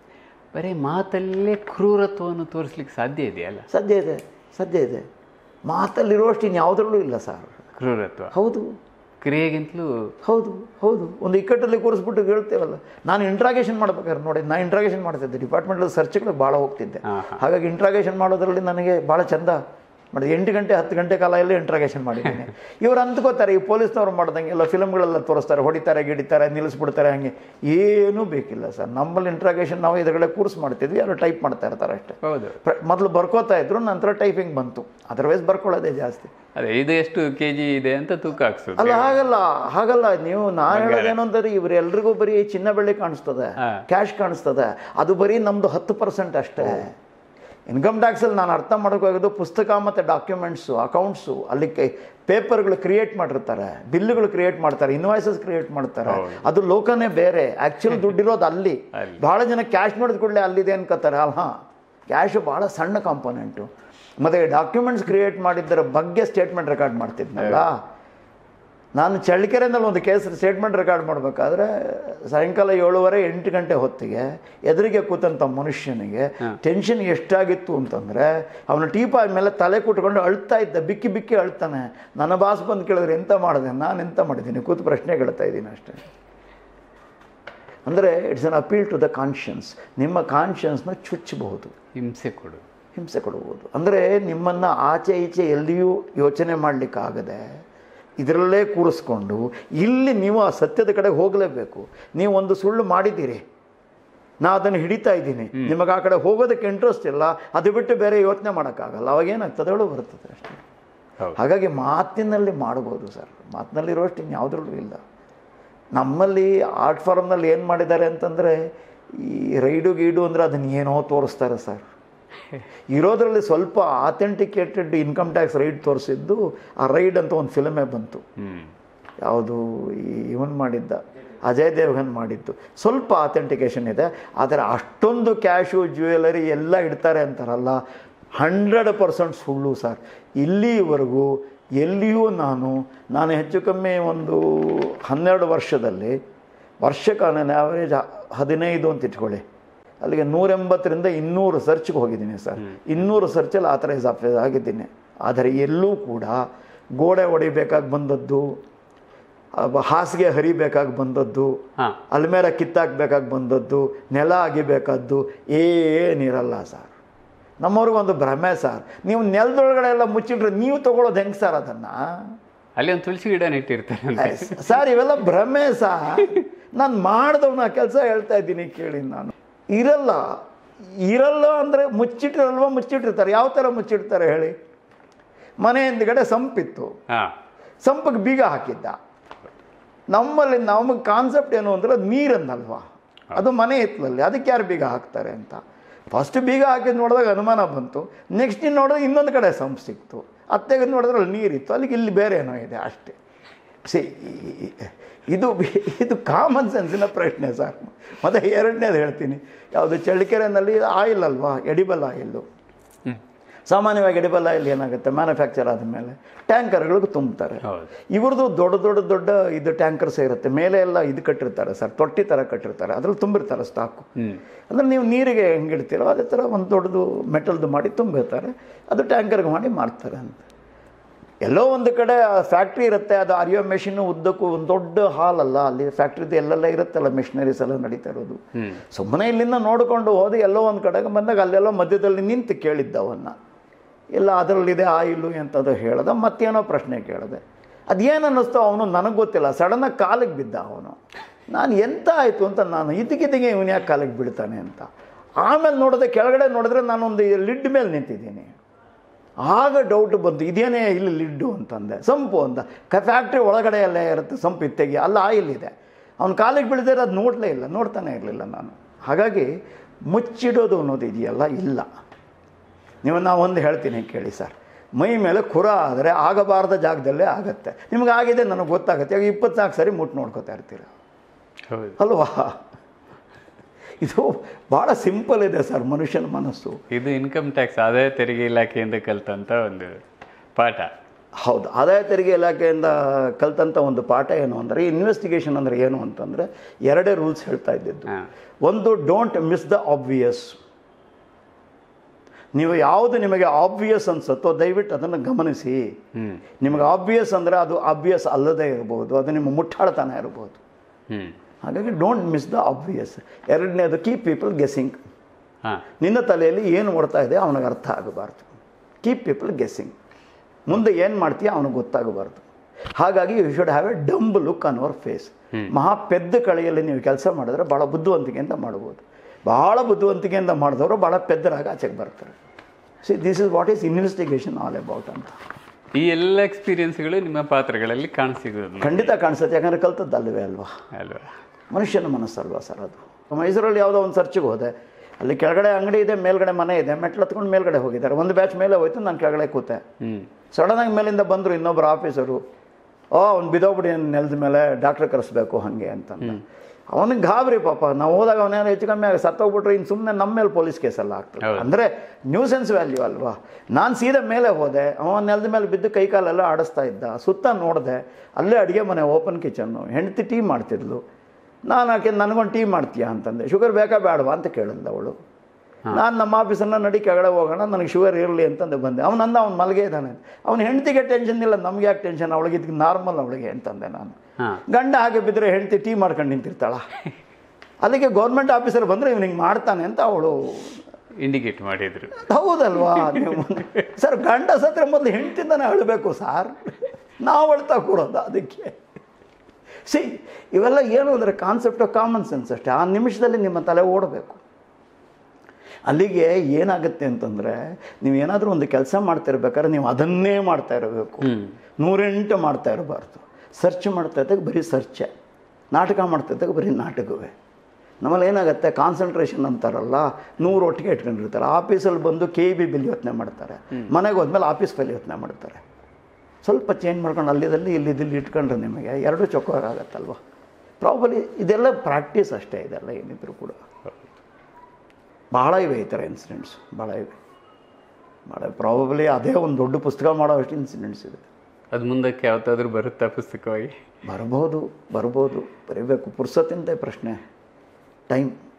ಬರೀ ಮಾತಲ್ಲೇ ಕ್ರೂರತ್ವವನ್ನು ತೋರಿಸ್ಲಿಕ್ಕೆ ಸಾಧ್ಯ ಇದೆಯಲ್ಲ ಸದ್ಯ ಇದೆ ಸದ್ಯ ಇದೆ ಮಾತಲ್ಲಿರುವಷ್ಟು ಇನ್ಯಾವುದ್ರಲ್ಲೂ ಇಲ್ಲ ಸರ್ ಕ್ರೂರತ್ವ ಹೌದು ಕ್ರಿಯೆಗಿಂತಲೂ ಹೌದು ಹೌದು ಒಂದು ಇಕ್ಕಟ್ಟಲ್ಲಿ ಕೂರಿಸ್ಬಿಟ್ಟು ಹೇಳ್ತೇವಲ್ಲ ನಾನು ಇಂಟ್ರಾಗೇಷನ್ ಮಾಡ್ಬೇಕಾದ್ರೆ ನೋಡಿ ನಾನು ಇಂಟ್ರಾಗೇಷನ್ ಮಾಡ್ತಿದ್ದೆ ಡಿಪಾರ್ಟ್ಮೆಂಟಲ್ಲಿ ಸರ್ಚ್ಗಳಿಗೆ ಭಾಳ ಹೋಗ್ತಿದ್ದೆ ಹಾ, ಹಾಗಾಗಿ ಇಂಟ್ರಾಗೇಷನ್ ಮಾಡೋದ್ರಲ್ಲಿ ನನಗೆ ಭಾಳ ಚಂದ ಮಾಡಿದೆ ಎಂಟು ಗಂಟೆ ಹತ್ತು ಗಂಟೆ ಕಾಲ ಎಲ್ಲ ಇಂಟ್ರಾಗೇಷನ್ ಮಾಡಿದ್ದೀನಿ ಇವ್ರು ಅಂದ್ಕೋತಾರೆ ಈ ಪೊಲೀಸ್ನವ್ರು ಮಾಡ್ದಂಗೆ ಎಲ್ಲ ಫಿಲ್ಮ್ಗಳೆಲ್ಲ ತೋರಿಸ್ತಾರೆ ಹೊಡಿತಾರೆ ಗಿಡಿತಾರೆ ನಿಲ್ಲಿಸ್ಬಿಡ್ತಾರೆ ಹಾಗೆ ಏನೂ ಬೇಕಿಲ್ಲ ಸರ್ ನಮ್ಮಲ್ಲಿ ಇಂಟ್ರಾಗೇಷನ್ ನಾವು ಎದುರುಗಡೆ ಕೂರ್ಸ್ ಮಾಡ್ತಿದ್ವಿ ಯಾರು ಟೈಪ್ ಮಾಡ್ತಾ ಇರ್ತಾರೆ ಅಷ್ಟೇ ಹೌದು ಪ್ರ- ಮೊದಲು ಬರ್ಕೋತಾ ಇದ್ರು ನಂತರ ಟೈಪಿಂಗ್ ಬಂತು ಅದರ್ವೈಸ್ ಬರ್ಕೊಳ್ಳೋದೇ ಜಾಸ್ತಿ ಅದೇ ಇದು ಎಷ್ಟು ಕೆ ಜಿ ಇದೆ ಅಂತ ತೂಕ ಹಾಕ್ಸೋದು ಅಲ್ಲ ಹಾಗಲ್ಲ ಹಾಗಲ್ಲ ನೀವು ನಾನು ಹೇಳೋದೇನು ಅಂದ್ರೆ ಇವರೆಲ್ರಿಗೂ ಬರೀ ಚಿನ್ನ ಬೆಳ್ಳಿ ಕಾಣಿಸ್ತದೆ ಹಾ. ಕ್ಯಾಶ್ ಕಾಣಿಸ್ತದೆ ಅದು ಬರೀ ನಮ್ದು ಹತ್ತು ಪರ್ಸೆಂಟ್ ಅಷ್ಟೇ ಇನ್ಕಮ್ ಟ್ಯಾಕ್ಸಲ್ಲಿ ನಾನು ಅರ್ಥ ಮಾಡೋಕ್ಕಾಗೋದು ಪುಸ್ತಕ ಮತ್ತು ಡಾಕ್ಯುಮೆಂಟ್ಸು ಅಕೌಂಟ್ಸು ಅಲ್ಲಿ ಪೇಪರ್ಗಳು ಕ್ರಿಯೇಟ್ ಮಾಡಿರ್ತಾರೆ ಬಿಲ್లుಗಳು ಕ್ರಿಯೇಟ್ ಮಾಡ್ತಾರೆ ಇನ್ವಾಯ್ಸಸ್ ಕ್ರಿಯೇಟ್ ಮಾಡ್ತಾರೆ ಅದು ಲೋಕನೇ ಬೇರೆ ಆ್ಯಕ್ಚುಲಿ ದುಡ್ಡಿರೋದು ಅಲ್ಲಿ ಅಲ್ಲಿ. ಭಾಳ ಜನ ಕ್ಯಾಶ್ ನೋಡಿದ ಕೂಡಲೇ ಅಲ್ಲಿದೆ ಅನ್ಕೋತಾರೆ ಅಲ್ಲ ಹಾಂ ಕ್ಯಾಶು ಭಾಳ ಸಣ್ಣ ಕಾಂಪೊನೆಂಟು ಮತ್ತು ಡಾಕ್ಯುಮೆಂಟ್ಸ್ ಕ್ರಿಯೇಟ್ ಮಾಡಿದ್ದರ ಬಗ್ಗೆ ಸ್ಟೇಟ್ಮೆಂಟ್ ರೆಕಾರ್ಡ್ ಮಾಡ್ತಿದ್ನಲ್ಲ ನಾನು ಚಳ್ಳಕೆರೆನಲ್ಲಿ ಒಂದು ಕೇಸ್ ಸ್ಟೇಟ್ಮೆಂಟ್ ರೆಕಾರ್ಡ್ ಮಾಡಬೇಕಾದ್ರೆ ಸಾಯಂಕಾಲ ಏಳುವರೆ ಎಂಟು ಗಂಟೆ ಹೊತ್ತಿಗೆ ಎದುರಿಗೆ ಕೂತಂಥ ಮನುಷ್ಯನಿಗೆ ಟೆನ್ಷನ್ ಎಷ್ಟಾಗಿತ್ತು ಅಂತಂದರೆ ಅವನ ಟೀಪಾಯ್ ಮೇಲೆ ತಲೆ ಕೂತ್ಕೊಂಡು ಅಳ್ತಾ ಇದ್ದ ಬಿಕ್ಕಿ ಬಿಕ್ಕಿ ಅಳ್ತಾನೆ ನನ್ನ ಬಾಸ್ ಬಂದು ಕೇಳಿದ್ರೆ ಎಂತ ಮಾಡಿದೆ ನಾನು ಎಂತ ಮಾಡಿದ್ದೀನಿ ಕೂತು ಪ್ರಶ್ನೆ ಕೇಳ್ತಾ ಇದ್ದೀನಿ ಅಷ್ಟೇ ಅಂದರೆ it's an appeal to the conscience ನಿಮ್ಮ ಕಾನ್ಷಿಯನ್ಸ್ನ ಚುಚ್ಚಬಹುದು ಹಿಂಸೆ ಕೊಡು ಹಿಂಸೆ ಕೊಡುವುದು ಅಂದರೆ ನಿಮ್ಮನ್ನು ಆಚೆ ಈಚೆ ಎಲ್ಲಿಯೂ ಯೋಚನೆ ಮಾಡಲಿಕ್ಕಾಗದೆ ಇದರಲ್ಲೇ ಕೂರಿಸ್ಕೊಂಡು ಇಲ್ಲಿ ನೀವು ಆ ಸತ್ಯದ ಕಡೆ ಹೋಗಲೇಬೇಕು ನೀವು ಒಂದು ಸುಳ್ಳು ಮಾಡಿದ್ದೀರಿ ನಾ ಅದನ್ನು ಹಿಡಿತಾ ಇದ್ದೀನಿ ನಿಮಗೆ ಆ ಕಡೆ ಹೋಗೋದಕ್ಕೆ ಇಂಟ್ರೆಸ್ಟ್ ಇಲ್ಲ ಅದು ಬಿಟ್ಟು ಬೇರೆ ಯೋಚನೆ ಮಾಡೋಕ್ಕಾಗಲ್ಲ ಅವಾಗ ಏನಾಗ್ತದೆ ಹೇಳು ಬರ್ತದೆ ಅಷ್ಟೇ ಹೌದು ಹಾಗಾಗಿ ಮಾತಿನಲ್ಲಿ ಮಾಡ್ಬೋದು ಸರ್ ಮಾತಿನಲ್ಲಿರೋಷ್ಟು ಇನ್ಯಾವುದ್ರಲ್ಲೂ ಇಲ್ಲ ನಮ್ಮಲ್ಲಿ ಆರ್ಟ್ ಫಾರ್ಮ್ನಲ್ಲಿ ಏನು ಮಾಡಿದ್ದಾರೆ ಅಂತಂದರೆ ಈ ರೈಡು ಗೀಡು ಅಂದರೆ ಅದನ್ನ ಏನೋ ತೋರಿಸ್ತಾರೆ ಸರ್ ಇರೋದ್ರಲ್ಲಿ ಸ್ವಲ್ಪ ಆಥೆಂಟಿಕೇಟೆಡ್ ಇನ್ಕಮ್ ಟ್ಯಾಕ್ಸ್ ರೈಡ್ ತೋರಿಸಿದ್ದು ಆ ರೈಡ್ ಅಂತ ಒಂದು ಫಿಲ್ಮೇ ಬಂತು ಹ್ಮ್ ಯಾವುದು ಇವನ್ ಮಾಡಿದ್ದ ಅಜಯ್ ದೇವ್ಗನ್ ಮಾಡಿದ್ದು ಸ್ವಲ್ಪ ಅಥೆಂಟಿಕೇಶನ್ ಇದೆ ಆದರೆ ಅಷ್ಟೊಂದು ಕ್ಯಾಶು ಜ್ಯುವೆಲರಿ ಎಲ್ಲ ಇಡ್ತಾರೆ ಅಂತಾರಲ್ಲ ಹಂಡ್ರೆಡ್ ಪರ್ಸೆಂಟ್ ಸುಳ್ಳು ಸರ್ ಇಲ್ಲಿವರೆಗೂ ಎಲ್ಲಿಯೂ ನಾನು ನಾನು ಹೆಚ್ಚು ಕಮ್ಮಿ ಒಂದು ಹನ್ನೆರಡು ವರ್ಷದಲ್ಲಿ ವರ್ಷಕ್ಕೆ ನಾನು ಆ್ಯಾವ್ರೇಜ್ ಹದಿನೈದು ಅಂತ ಇಟ್ಕೊಳ್ಳಿ ಅಲ್ಲಿಗೆ ನೂರೆಂಬತ್ತರಿಂದ ಇನ್ನೂರು ಸರ್ಚ್ಗೆ ಹೋಗಿದ್ದೀನಿ ಸರ್ ಇನ್ನೂರು ಸರ್ಚಲ್ಲಿ ಆಥರೈಸ್ ಆಫೀಸ್ ಆಗಿದ್ದೀನಿ ಆದರೆ ಎಲ್ಲೂ ಕೂಡ ಗೋಡೆ ಹೊಡಿಬೇಕಾಗಿ ಬಂದದ್ದು ಅಬ್ಬ ಹಾಸಿಗೆ ಹರಿಬೇಕಾಗಿ ಬಂದದ್ದು ಹಾ ಅಲ್ಮೇರ ಕಿತ್ತಾಕ್ಬೇಕಾಗಿ ಬಂದದ್ದು ನೆಲ ಅಗಿಬೇಕಾದ್ದು ಏನಿರಲ್ಲ ಸರ್ ನಮ್ಮವ್ರಿಗೆ ಒಂದು ಭ್ರಮೆ ಸರ್ ನೀವು ನೆಲದೊಳಗಡೆ ಎಲ್ಲ ಮುಚ್ಚಿಟ್ರೆ ನೀವು ತಗೊಳ್ಳೋದು ಹೆಂಗೆ ಸರ್ ಅದನ್ನು ಅಲ್ಲಿ ಒಂದು ತುಳಸಿ ಗಿಡ ನೆಟ್ಟಿರ್ತಾರೆ ಅಂತ ಸರ್ ಇವೆಲ್ಲ ಭ್ರಮೆ ಸರ್ ನಾನು ಮಾಡ್ದವನ ಕೆಲಸ ಹೇಳ್ತಾ ಇದ್ದೀನಿ ಕೇಳಿ ನಾನು ಇರಲ್ಲ ಇರಲ್ಲ ಅಂದರೆ ಮುಚ್ಚಿಟ್ಟಿರಲ್ವ ಮುಚ್ಚಿಟ್ಟಿರ್ತಾರೆ ಯಾವ ಥರ ಮುಚ್ಚಿಡ್ತಾರೆ ಹೇಳಿ ಮನೆ ಹಿಂದ್ಗಡೆ ಸಂಪಿತ್ತು ಹಾ ಸಂಪಿಗೆ ಬೀಗ ಹಾಕಿದ್ದ ನಮ್ಮಲ್ಲಿ ನಮಗೆ ಕಾನ್ಸೆಪ್ಟ್ ಏನು ಅಂದರೆ ಅದು ನೀರನ್ನಲ್ವಾ ಅದು ಮನೆ ಹಿತ್ತಲಲ್ಲಿ ಅದಕ್ಕೆ ಯಾರು ಬೀಗ ಹಾಕ್ತಾರೆ ಅಂತ ಫಸ್ಟ್ ಬೀಗ ಹಾಕಿದ್ ನೋಡಿದಾಗ ಅನುಮಾನ ಬಂತು ನೆಕ್ಸ್ಟ್ ಇನ್ನು ನೋಡಿದ್ರೆ ಇನ್ನೊಂದು ಕಡೆ ಸಂಪ್ ಸಿಕ್ತು ಅದು ತೆಗೆದು ನೋಡಿದ್ರೆ ಅಲ್ಲಿ ನೀರಿತ್ತು ಅಲ್ಲಿಗೆ ಇಲ್ಲಿ ಬೇರೆ ಏನೋ ಇದೆ ಅಷ್ಟೇ ಸಿ ಇದು ಇದು ಕಾಮನ್ ಸೆನ್ಸಿನ ಪ್ರಶ್ನೆ ಸರ್ ಮತ್ತು ಎರಡನೇದು ಹೇಳ್ತೀನಿ ಯಾವುದು ಚಳ್ಳಕೆರೆನಲ್ಲಿ ಆಯಿಲ್ ಅಲ್ವಾ ಎಡಿಬಲ್ ಆಯಿಲ್ಲು ಹ್ಮ್. ಸಾಮಾನ್ಯವಾಗಿ ಎಡಿಬಲ್ ಆಯಿಲ್ ಏನಾಗುತ್ತೆ ಮ್ಯಾನುಫ್ಯಾಕ್ಚರ್ ಆದಮೇಲೆ ಟ್ಯಾಂಕರ್ಗಳಿಗೆ ತುಂಬ್ತಾರೆ ಹೌದು ಇವ್ರದ್ದು ದೊಡ್ಡ ದೊಡ್ಡ ದೊಡ್ಡ ಇದು ಟ್ಯಾಂಕರ್ಸ್ ಇರುತ್ತೆ ಮೇಲೆ ಎಲ್ಲ ಇದು ಕಟ್ಟಿರ್ತಾರೆ ಸರ್ ತೊಟ್ಟಿ ಥರ ಕಟ್ಟಿರ್ತಾರೆ ಅದ್ರಲ್ಲಿ ತುಂಬಿರ್ತಾರೆ ಸ್ಟಾಕು ಹ್ಮ್ ಅಂದರೆ ನೀವು ನೀರಿಗೆ ಹೆಂಗೆ ಇಡ್ತೀರೋ ಅದೇ ಥರ ಒಂದು ದೊಡ್ಡದು ಮೆಟಲ್ದು ಮಾಡಿ ತುಂಬಿರ್ತಾರೆ ಅದು ಟ್ಯಾಂಕರ್ಗೆ ಮಾಡಿ ಮಾಡ್ತಾರೆ ಅಂತ ಎಲ್ಲೋ ಒಂದು ಕಡೆ ಫ್ಯಾಕ್ಟ್ರಿ ಇರುತ್ತೆ ಅದು ಅರಿಯೋ ಮೆಷಿನ್ ಉದ್ದಕ್ಕೂ ಒಂದು ದೊಡ್ಡ ಹಾಲ್ ಅಲ್ಲ ಅಲ್ಲಿ ಫ್ಯಾಕ್ಟ್ರಿದು ಎಲ್ಲೆಲ್ಲ ಇರುತ್ತಲ್ಲ ಮೆಷಿನರೀಸ್ ಎಲ್ಲ ನಡೀತಾ ಇರೋದು ಹ್ಮ್ ಸುಮ್ಮನೆ ಇಲ್ಲಿಂದ ನೋಡಿಕೊಂಡು ಹೋದಿ ಎಲ್ಲೋ ಒಂದು ಕಡೆಗೆ ಬಂದಾಗ ಅಲ್ಲೆಲ್ಲೋ ಮಧ್ಯದಲ್ಲಿ ನಿಂತು ಕೇಳಿದ್ದ ಅವನ್ನ ಇಲ್ಲ ಅದರಲ್ಲಿದೆ ಆಯಿಲು ಎಂಥದ್ದು ಹೇಳ್ದ ಮತ್ತೇನೋ ಪ್ರಶ್ನೆ ಕೇಳಿದೆ ಅದೇನು ಅನ್ನಿಸ್ತೋ ಅವನು ನನಗೆ ಗೊತ್ತಿಲ್ಲ ಸಡನ್ನಾಗಿ ಕಾಲಿಗೆ ಬಿದ್ದ ಅವನು ನಾನು ಎಂತ ಆಯಿತು ಅಂತ ನಾನು ಇದಕ್ಕಿದ್ದಂಗೆ ಇವನು ಯಾಕೆ ಕಾಲಿಗೆ ಬೀಳ್ತಾನೆ ಅಂತ ಆಮೇಲೆ ನೋಡಿದೆ ಕೆಳಗಡೆ ನೋಡಿದ್ರೆ ನಾನೊಂದು ಲಿಡ್ ಮೇಲೆ ನಿಂತಿದ್ದೀನಿ ಆಗ ಡೌಟ್ ಬಂತು ಇದೇನೇ ಇಲ್ಲಿ ಲಿಡ್ಡು ಅಂತಂದೆ ಸಂಪು ಅಂತ ಕ ಫ್ಯಾಕ್ಟ್ರಿ ಒಳಗಡೆ ಎಲ್ಲ ಇರುತ್ತೆ ಸಂಪು ಇತ್ತೆಗೆ ಅಲ್ಲಿ ಆಯಿಲ್ ಇದೆ ಅವ್ನು ಕಾಲಿಗೆ ಬೀಳಿದ್ರೆ ಅದು ನೋಡಲೇ ಇಲ್ಲ ನೋಡ್ತಾನೆ ಇರಲಿಲ್ಲ ನಾನು ಹಾಗಾಗಿ ಮುಚ್ಚಿಡೋದು ಅನ್ನೋದು ಇದೆಯಲ್ಲ ಇಲ್ಲ ನೀವು ನಾವು ಒಂದು ಹೇಳ್ತೀನಿ ಕೇಳಿ ಸರ್ ಮೈ ಮೇಲೆ ಖುರ ಆದರೆ ಆಗಬಾರ್ದ ಜಾಗದಲ್ಲೇ ಆಗುತ್ತೆ ನಿಮ್ಗೆ ಆಗಿದೆ ನನಗೆ ಗೊತ್ತಾಗುತ್ತೆ ಈಗ ಇಪ್ಪತ್ನಾಲ್ಕು ಸರಿ ಮುಟ್ಟು ನೋಡ್ಕೋತಾ ಇರ್ತೀರ ಹೌದು ಅಲ್ವಾ ಇದು ಭಾಳ ಸಿಂಪಲ್ ಇದೆ ಸರ್ ಮನುಷ್ಯನ ಮನಸ್ಸು ಇದು ಇನ್ಕಮ್ ಟ್ಯಾಕ್ಸ್ ಆದಾಯ ತೆರಿಗೆ ಇಲಾಖೆಯಿಂದ ಕಲ್ತಂತ ಒಂದು ಪಾಠ ಹೌದು ಆದಾಯ ತೆರಿಗೆ ಇಲಾಖೆಯಿಂದ ಕಲ್ತಂಥ ಒಂದು ಪಾಠ ಏನು ಅಂದರೆ ಇನ್ವೆಸ್ಟಿಗೇಷನ್ ಅಂದರೆ ಏನು ಅಂತಂದರೆ ಎರಡೇ ರೂಲ್ಸ್ ಹೇಳ್ತಾ ಇದ್ದಿದ್ದು ಹಾ. ಒಂದು ಡೋಂಟ್ ಮಿಸ್ ದ ಆಬ್ವಿಯಸ್ ನೀವು ಯಾವುದು ನಿಮಗೆ ಆಬ್ವಿಯಸ್ ಅನ್ಸುತ್ತೋ ದಯವಿಟ್ಟು ಅದನ್ನು ಗಮನಿಸಿ ಹ್ಮ್ ನಿಮಗೆ ಆಬ್ವಿಯಸ್ ಅಂದರೆ ಅದು ಆಬ್ವಿಯಸ್ ಅಲ್ಲದೇ ಇರಬಹುದು ಅದು ನಿಮ್ಮ ಮುಟ್ಟಾಳತನ ಇರಬಹುದು ಹ್ಮ್ ಹಾಗಾಗಿ ಡೋಂಟ್ ಮಿಸ್ ದ ಆಬ್ವಿಯಸ್ ಎರಡನೇದು ಕೀಪ್ ಪೀಪಲ್ ಗೆಸ್ಸಿಂಗ್ ಹಾ ನಿನ್ನ ತಲೆಯಲ್ಲಿ ಏನು ಓಡ್ತಾ ಇದೆ ಅವನಿಗೆ ಅರ್ಥ ಆಗಬಾರ್ದು ಕೀಪ್ ಪೀಪಲ್ ಗೆಸ್ಸಿಂಗ್ ಮುಂದೆ ಏನು ಮಾಡ್ತೀಯ ಅವನಿಗೆ ಗೊತ್ತಾಗಬಾರ್ದು ಹಾಗಾಗಿ you should have a dumb look on ಅವರ್ ಫೇಸ್ ಮಹಾ ಪೆದ್ದ ಕಳೆಯಲ್ಲಿ ನೀವು ಕೆಲಸ ಮಾಡಿದ್ರೆ ಭಾಳ ಬುದ್ಧಿವಂತಿಕೆಯಿಂದ ಮಾಡ್ಬೋದು ಭಾಳ ಬುದ್ಧಿವಂತಿಕೆಯಿಂದ ಮಾಡಿದವರು ಭಾಳ ಪೆದ್ದರಾಗಿ ಆಚೆಗೆ ಬರ್ತಾರೆ see this is what is investigation all about ಅಂತ ಈ ಎಲ್ಲ ಎಕ್ಸ್ಪೀರಿಯನ್ಸ್ಗಳು ನಿಮ್ಮ ಪಾತ್ರಗಳಲ್ಲಿ ಕಾಣಸಿಗೋದು ಖಂಡಿತ ಕಾಣಿಸುತ್ತೆ ಯಾಕಂದರೆ ಕಲ್ತದ್ದು ಅಲ್ವೇ ಅಲ್ವಾ ಅಲ್ವಾ ಮನುಷ್ಯನ ಮನಸ್ಸಲ್ವಾ ಸರ್ ಅದು ಮೈಸೂರಲ್ಲಿ ಯಾವುದೋ ಒಂದು ಸರ್ಚಿಗೆ ಹೋದೆ ಅಲ್ಲಿ ಕೆಳಗಡೆ ಅಂಗಡಿ ಇದೆ ಮೇಲ್ಗಡೆ ಮನೆ ಇದೆ ಮೆಟ್ಲು ಹತ್ಕೊಂಡು ಮೇಲ್ಗಡೆ ಹೋಗಿದ್ದಾರೆ ಒಂದು ಬ್ಯಾಚ್ ಮೇಲೆ ಹೋಯ್ತು ನಾನು ಕೆಳಗಡೆ ಕೂತೆ ಹ್ಮ್ ಸಡನ್ನಾಗಿ ಮೇಲಿಂದ ಬಂದರು ಇನ್ನೊಬ್ಬರು ಆಫೀಸರು ಓ ಅವ್ನು ಬಿದ್ದೋಗ್ಬಿಡಿ ನೆಲದ ಮೇಲೆ ಡಾಕ್ಟ್ರ್ ಕರೆಸ್ಬೇಕು ಹಾಗೆ ಅಂತಂದ ಅವನಿಗೆ ಗಾಬರಿ ಪಾಪ ನಾವು ಹೋದಾಗ ಅವನೇನೋ ಹೆಚ್ಚು ಕಮ್ಮಿ ಆಗಿ ಸತ್ತೋಗ್ಬಿಟ್ರೆ ಇನ್ನು ಸುಮ್ಮನೆ ನಮ್ಮ ಮೇಲೆ ಪೊಲೀಸ್ ಕೇಸೆಲ್ಲ ಆಗ್ತದೆ ಹೌದು. ಅಂದರೆ ನ್ಯೂಸೆನ್ಸ್ ವ್ಯಾಲ್ಯೂ ಅಲ್ವಾ ನಾನು ಸೀದಾ ಮೇಲೆ ಹೋದೆ ಅವ ನೆಲದ ಮೇಲೆ ಬಿದ್ದು ಕೈ ಕಾಲೆಲ್ಲ ಆಡಿಸ್ತಾ ಇದ್ದ ಸುತ್ತ ನೋಡಿದೆ ಅಲ್ಲೇ ಅಡುಗೆ ಮನೆ ಓಪನ್ ಕಿಚನ್ನು ಹೆಂಡತಿ ಟೀ ಮಾಡ್ತಿದ್ಲು ನಾನು ಆಕೆ ನನಗೊಂದು ಟೀ ಮಾಡ್ತೀಯಾ ಅಂತಂದೆ ಶುಗರ್ ಬೇಕಾ ಬೇಡವಾ ಅಂತ ಕೇಳಿದ್ಲು ಅವಳು ನಾನು ನಮ್ಮ ಆಫೀಸನ್ನ ನಡಿ ಕೆಳಗಡೆ ಹೋಗೋಣ ನನಗೆ ಶುಗರ್ ಇರಲಿ ಅಂತಂದು ಬಂದೆ ಅವನಂದ ಅವ್ನು ಮಲಗೇ ಇದ್ದಾನೆ ಅವನ ಹೆಂಡತಿಗೆ ಟೆನ್ಷನ್ ಇಲ್ಲ ನಮ್ಗೆ ಯಾಕೆ ಟೆನ್ಷನ್ ಅವಳಿಗೆ ಇದಕ್ಕೆ ನಾರ್ಮಲ್ ಅವಳಿಗೆ ಅಂತಂದೆ ನಾನು ಹಾ ಗಂಡ ಹಾಗೆ ಬಿದ್ದರೆ ಹೆಂಡತಿ ಟೀ ಮಾಡ್ಕೊಂಡು ನಿಂತಿರ್ತಾಳ ಅಲ್ಲಿಗೆ ಗೌರ್ಮೆಂಟ್ ಆಫೀಸರ್ ಬಂದರೆ ಇವನಿಗೆ ಮಾಡ್ತಾನೆ ಅಂತ ಅವಳು ಇಂಡಿಕೇಟ್ ಮಾಡಿದ್ರು ಹೌದಲ್ವಾ ನೀವು ಸರ್ ಗಂಡ ಸತ್ರ ಮೊದಲು ಹೆಂಡ್ತಿಂದನೇ ಅಳಬೇಕು ಸರ್ ನಾವು ಅಳ್ತಾ ಕೂರೋದು ಅದಕ್ಕೆ ಸಿ ಇವೆಲ್ಲ ಏನು ಅಂದರೆ ಕಾನ್ಸೆಪ್ಟ್ ಆಫ್ ಕಾಮನ್ ಸೆನ್ಸ್ ಅಷ್ಟೇ ಆ ನಿಮಿಷದಲ್ಲಿ ನಿಮ್ಮ ತಲೆ ಓಡಬೇಕು ಅಲ್ಲಿಗೆ ಏನಾಗುತ್ತೆ ಅಂತಂದರೆ ನೀವು ಏನಾದರೂ ಒಂದು ಕೆಲಸ ಮಾಡ್ತಿರ್ಬೇಕಾದ್ರೆ ನೀವು ಅದನ್ನೇ ಮಾಡ್ತಾ ಇರಬೇಕು ಹ್ಮ್ ನೂರೆಂಟು ಮಾಡ್ತಾ ಇರಬಾರ್ದು ಸರ್ಚ್ ಮಾಡ್ತಾ ಇದ್ದಾಗ ಬರೀ ಸರ್ಚೆ ನಾಟಕ ಮಾಡ್ತಾ ಇದ್ದಾಗ ಬರೀ ನಾಟಕವೇ ನಮ್ಮಲ್ಲಿ ಏನಾಗುತ್ತೆ ಕಾನ್ಸಂಟ್ರೇಷನ್ ಅಂತಾರಲ್ಲ ನೂರು ಒಟ್ಟಿಗೆ ಇಟ್ಕೊಂಡಿರ್ತಾರೆ ಆಫೀಸಲ್ಲಿ ಬಂದು ಕೆ ಬಿ ಬಿಲ್ ಯೋಚನೆ ಮಾಡ್ತಾರೆ ಮನೆಗೆ ಹೋದ್ಮೇಲೆ ಆಫೀಸ್ ಫೈಲ್ ಯೋಚನೆ ಮಾಡ್ತಾರೆ ಸ್ವಲ್ಪ ಚೇಂಜ್ ಮಾಡ್ಕೊಂಡು ಅಲ್ಲಿದಲ್ಲಿ ಇಲ್ಲಿದ್ದಲ್ಲಿ ಇಟ್ಕೊಂಡ್ರೆ ನಿಮಗೆ ಎರಡೂ ಚೊಕ್ಕೋರ್ ಆಗತ್ತಲ್ವ ಪ್ರಾಬಲಿ ಇದೆಲ್ಲ ಪ್ರಾಕ್ಟೀಸ್ ಅಷ್ಟೇ ಇದೆಲ್ಲ ಏನಿದ್ರು ಕೂಡ ಭಾಳ ಇವೆ ಈ ಥರ ಇನ್ಸಿಡೆಂಟ್ಸ್ ಭಾಳ ಇವೆ ಭಾಳ ಪ್ರಾಬಲಿ ಅದೇ ಒಂದು ದೊಡ್ಡ ಪುಸ್ತಕ ಮಾಡೋ ಅಷ್ಟು ಇನ್ಸಿಡೆಂಟ್ಸ್ ಇದೆ ಅದು ಮುಂದಕ್ಕೆ ಯಾವತ್ತಾದ್ರೂ ಬರುತ್ತಾ ಪುಸ್ತಕವಾಗಿ ಬರ್ಬೋದು ಬರ್ಬೋದು ಬರೀಬೇಕು ಪುರ್ಸತ್ತಿಂತೆ ಪ್ರಶ್ನೆ ಟೈಮ್